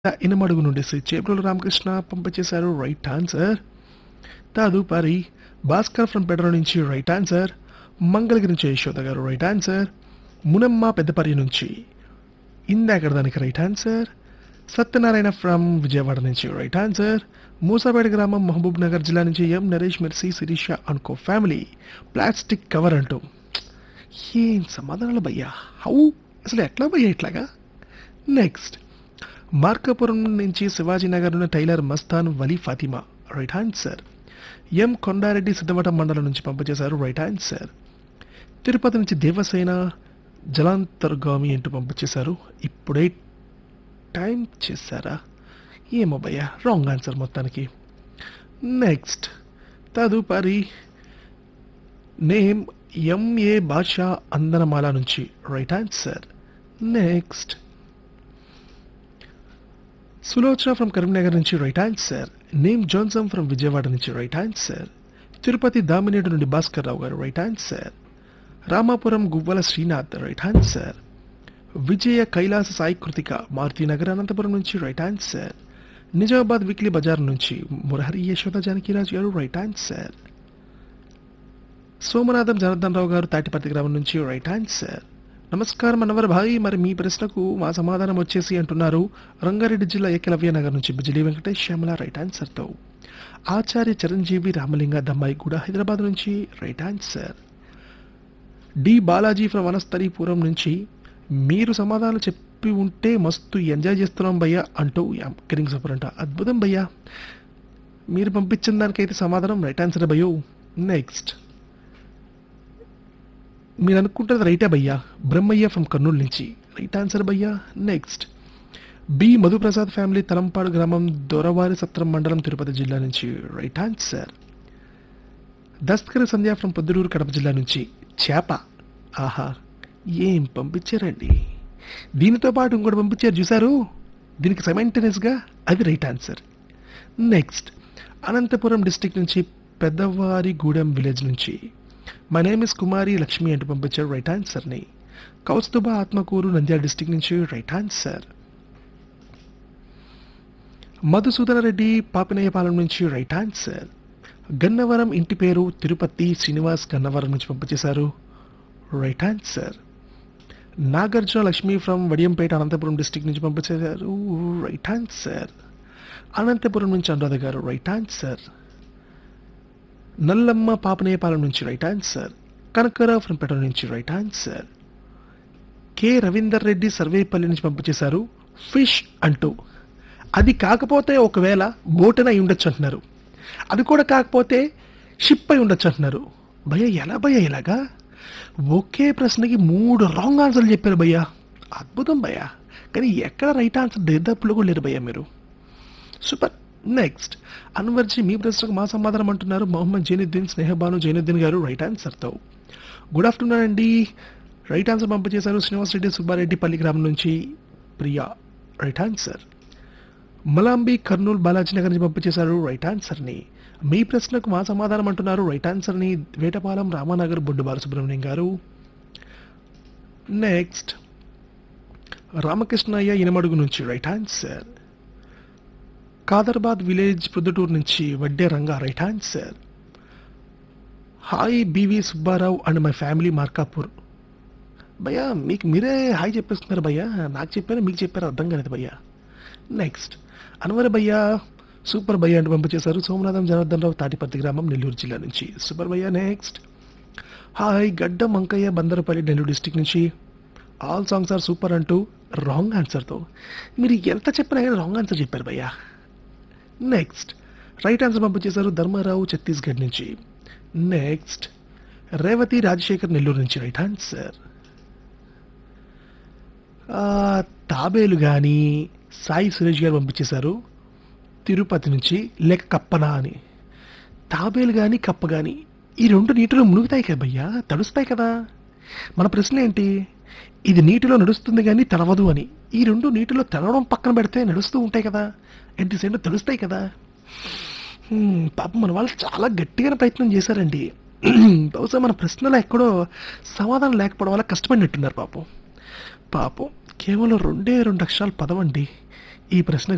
ఇనమడుగు నుండి శ్రీ చేపల రామకృష్ణ పంపించేశారు రైట్ ఆన్సర్ తదుపరి భాస్కర్ ఫ్రం పెడ్రో నుంచి రైట్ ఆన్సర్ మంగళగిరి నుంచి యశోద గారు రైట్ ఆన్సర్ మునమ్మ పెద్దపర్రి నుంచి ఇందాక దానికి right answer Satyanarayana from Vijayawada నుంచి రైట్ ఆన్సర్ మూసాపేట గ్రామం మహబూబ్ నగర్ జిల్లా నుంచి ఎం నరేష్ మెర్సీ శిరీష అనుకో ఫ్యామిలీ ప్లాస్టిక్ కవర్ అంటూ ఏం సమాధానాలు భయ్యా హౌ అసలు ఎట్లా భయ్యా ఇట్లాగా నెక్స్ట్ మార్కాపురం నుంచి శివాజీనగర్ ఉన్న tailor Mastan Vali Fatima right answer M Kondareddy Siddhavatam మండలం నుంచి పంపించేశారు రైట్ ఆన్సర్ తిరుపతి నుంచి దేవసేన జలాంతర్గామి అంటూ పంపించేశారు ఇప్పుడే టైం చేశారా ఏమో భయ్యా రాంగ్ ఆన్సర్ మొత్తానికి నెక్స్ట్ తదుపరి నేమ్ ఎంఏ భాషా అందనమాల నుంచి right answer next Sulochana from Karimnagar నుంచి right answer name Johnson from Vijayawada నుంచి రైట్ ఆన్సర్ తిరుపతి దామినేడు నుండి Bhaskar Rao garu right answer Ramapuram Guvvala Srinath right answer Vijaya Kailasa Sai Krithika Marutinagar Anantapuram నుంచి right answer Nizamabad weekly bazaar నుంచి మురహరి యశోద జానకిరాజు గారు రైట్ ఆన్సర్ సోమనాథం జనార్దన్ రావు గారు తాటిపర్తి గ్రామం నుంచి రైట్ ఆన్సర్ నమస్కారం అన్నవర్ భాయ్ మరి మీ ప్రశ్నకు మా సమాధానం వచ్చేసి అంటున్నారు రంగారెడ్డి జిల్లా ఏకలవ్య నగర్ నుంచి బిజిలీ వెంకటేష్ శ్యామల రైట్ ఆన్సర్తో ఆచార్య చిరంజీవి రామలింగ దమ్మాయి కూడా హైదరాబాద్ నుంచి right answer D Balaji from Vanasthalipuram నుంచి మీరు సమాధానం చెప్పి ఉంటే మస్తు ఎంజాయ్ చేస్తున్నాం భయ్యా అంటూ కిరింగ్ సూపర్ అంట అద్భుతం భయ్యా మీరు పంపించిన దానికైతే సమాధానం రైట్ ఆన్సర్ భయ్యో నెక్స్ట్ మీరు అనుకుంటున్నది రైటే భయ్యా బ్రహ్మయ్య ఫ్రమ్ కర్నూలు నుంచి రైట్ ఆన్సర్ భయ్యా next B Madhuprasad family Talampadu గ్రామం దొరవారి సత్రం మండలం తిరుపతి జిల్లా నుంచి రైట్ ఆన్సర్ దస్కర్ సంధ్య ఫ్రమ్ పొద్దుటూరు కడప జిల్లా నుంచి చేప ఆహా ఏం పంపించారండి దీనితో పాటు ఇంకోటి పంపించారు చూసారు దీనికి సైమెంటనస్గా అది right answer next Anantapuram district నుంచి పెద్దవారిగూడెం విలేజ్ నుంచి my name is Kumari Lakshmi అంటూ పంపించారు రైట్ ఆన్సర్ని కౌస్తుబా ఆత్మకూరు నంద్యాల డిస్టిక్ నుంచి రైట్ ఆన్సర్ మధుసూదన రెడ్డి పాపినయ్యపాలెం నుంచి రైట్ ఆన్సర్ గన్నవరం ఇంటి పేరు తిరుపతి శ్రీనివాస్ గన్నవరం నుంచి పంపించేశారు right answer Nagarjuna Lakshmi from Vadiyampeta Anantapuram district నుంచి పంపించేశారు రైట్ ఆన్సర్ అనంతపురం నుంచి అనురాధ గారు రైట్ ఆన్సర్ నల్లమ్మ పాపనేపాలెం నుంచి రైట్ ఆన్సర్ కనకరావు ఫ్రమ్ పెట నుంచి right answer K Ravinder Reddy Sarvepalli నుంచి పంపించేశారు ఫిష్ అంటూ అది కాకపోతే ఒకవేళ బోటన అయి ఉండొచ్చు అంటున్నారు అది కూడా కాకపోతే షిప్ అయి ఉండొచ్చు అంటున్నారు భయ్య ఎలా భయ్య ఇలాగా ఒకే ప్రశ్నకి మూడు రాంగ్ ఆన్సర్లు చెప్పారు భయ్య అద్భుతం భయ్య కానీ ఎక్కడ రైట్ ఆన్సర్ దరిదాపులో కూడా లేరు భయ్య మీరు సూపర్ నెక్స్ట్ అన్వర్జీ మీ ప్రశ్నకు మా సమాధానం అంటున్నారు మొహమ్మద్ జైనుద్దీన్ స్నేహబాను జైనుద్దీన్ గారు రైట్ ఆన్సర్తో గుడ్ ఆఫ్టర్నూన్ అండి రైట్ ఆన్సర్ పంపించేశారు శ్రీనివాస్ రెడ్డి సుబ్బారెడ్డి పల్లి గ్రామం నుంచి ప్రియా రైట్ ఆన్సర్ మలాంబి కర్నూలు బాలాజీ నగర్ నుంచి పంపించేశారు రైట్ ఆన్సర్ని మీ ప్రశ్నకు మా సమాధానం అంటున్నారు రైట్ ఆన్సర్ని వేటపాలెం రామానగర్ బొడ్డు బాలసుబ్రహ్మణ్యం గారు నెక్స్ట్ రామకృష్ణయ్య ఇనమడుగు నుంచి right answer Kadarbad village Proddatur నుంచి Vadde Ranga right answer hi BV Subbarao and my family Markapur భయ్యా మీకు మీరే హాయ్ చెప్పేస్తున్నారు భయ్యా నాకు చెప్పారా మీకు చెప్పారా అర్థం కాలేదు భయ్యా నెక్స్ట్ అన్వర్ భయ్యా సూపర్ భయ్యా అంటూ పంపించేశారు సోమనాథం జనార్దన్ రావు తాటిపర్తి గ్రామం నెల్లూరు జిల్లా నుంచి సూపర్ భయ్యా next hi Gadda Mankaiah Bandarapalli Nellore district నుంచి ఆల్ సాంగ్స్ ఆర్ సూపర్ అంటూ రాంగ్ ఆన్సర్తో మీరు ఎంత చెప్పినా కానీ రాంగ్ ఆన్సర్ చెప్పారు భయ్యా నెక్స్ట్ రైట్ ఆన్సర్ పంపించేశారు ధర్మారావు ఛత్తీస్గఢ్ నుంచి నెక్స్ట్ రేవతి రాజశేఖర్ నెల్లూరు నుంచి రైట్ ఆన్సర్ తాబేలు కానీ సాయి సురేష్ గారు పంపించేశారు తిరుపతి నుంచి లేక కప్పనా అని తాబేలు కానీ కప్ప కానీ ఈ రెండు నీటిలో మునుగుతాయి కదా భయ్యా తడుస్తాయి కదా మన ప్రశ్న ఏంటి ఇది నీటిలో నడుస్తుంది కానీ తడవదు అని ఈ రెండు నీటిలో తడవడం పక్కన పెడితే నడుస్తూ ఉంటాయి కదా ఎట్ ది సేమ్ తెలుస్తాయి కదా హ్మ్, పాపం మన వాళ్ళు చాలా గట్టిగా ప్రయత్నం చేశారండి బహుశా మన ప్రశ్నలో ఎక్కడో సమాధానం లేకపోవడం వల్ల కష్టపడినట్టున్నారు పాపం పాపం కేవలం రెండే రెండు అక్షరాలు పదవండి ఈ ప్రశ్నకు